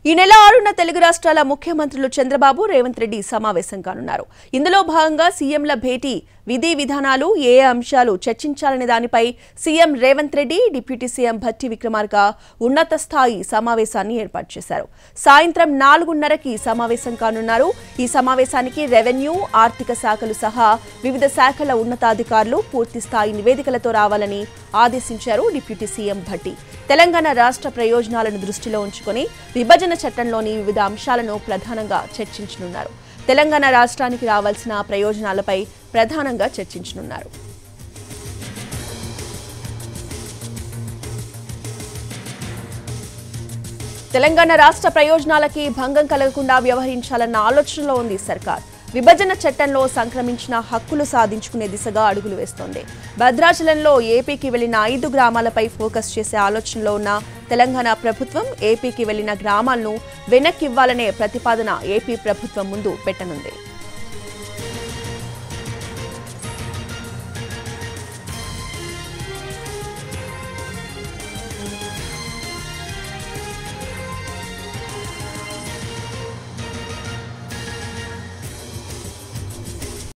ఈ నెల ఆరున తెలుగు రాష్ట్రాల ముఖ్యమంత్రులు చంద్రబాబు రేవంత్ రెడ్డి సమావేశం కానున్నారు ఇందులో భాగంగా సీఎంల భేటీ విధి విధానాలు ఏ ఏ అంశాలు చర్చించాలనే దానిపై CM Revanth Reddy deputy CM Bhatti Vikramarka ఉన్నత స్థాయి సమావేశాన్ని ఏర్పాటు చేశారు సాయంత్రం నాలుగున్నరకి సమావేశం కానున్నారు ఈ సమావేశానికి రెవెన్యూ ఆర్థిక శాఖలు సహా వివిధ శాఖల ఉన్నతాధికారులు పూర్తి స్థాయి నివేదికలతో రావాలని ఆదేశించారు డిప్యూటీ సీఎం భట్టి తెలంగాణ రాష్ట్ర ప్రయోజనాలను దృష్టిలో ఉంచుకొని విభజన చట్టంలోని వివిధ అంశాలను ప్రధానంగా చర్చించనున్నారు తెలంగాణ రాష్ట్రానికి రావాల్సిన ప్రయోజనాలపై ప్రధానంగా చర్చించనున్నారు తెలంగాణ రాష్ట్ర ప్రయోజనాలకి భంగం కలగకుండా వ్యవహరించాలన్న ఆలోచనలో ఉంది సర్కార్ విభజన చట్టంలో సంక్రమించిన హక్కులు సాధించుకునే దిశగా అడుగులు వేస్తోంది భద్రాచలంలో ఏపీకి వెళ్లిన ఐదు గ్రామాలపై ఫోకస్ చేసే ఆలోచనలో ఉన్న తెలంగాణ ప్రభుత్వం ఏపీకి వెళ్లిన గ్రామాలను వెనక్కివ్వాలనే ప్రతిపాదన ఏపీ ప్రభుత్వం ముందు పెట్టనుంది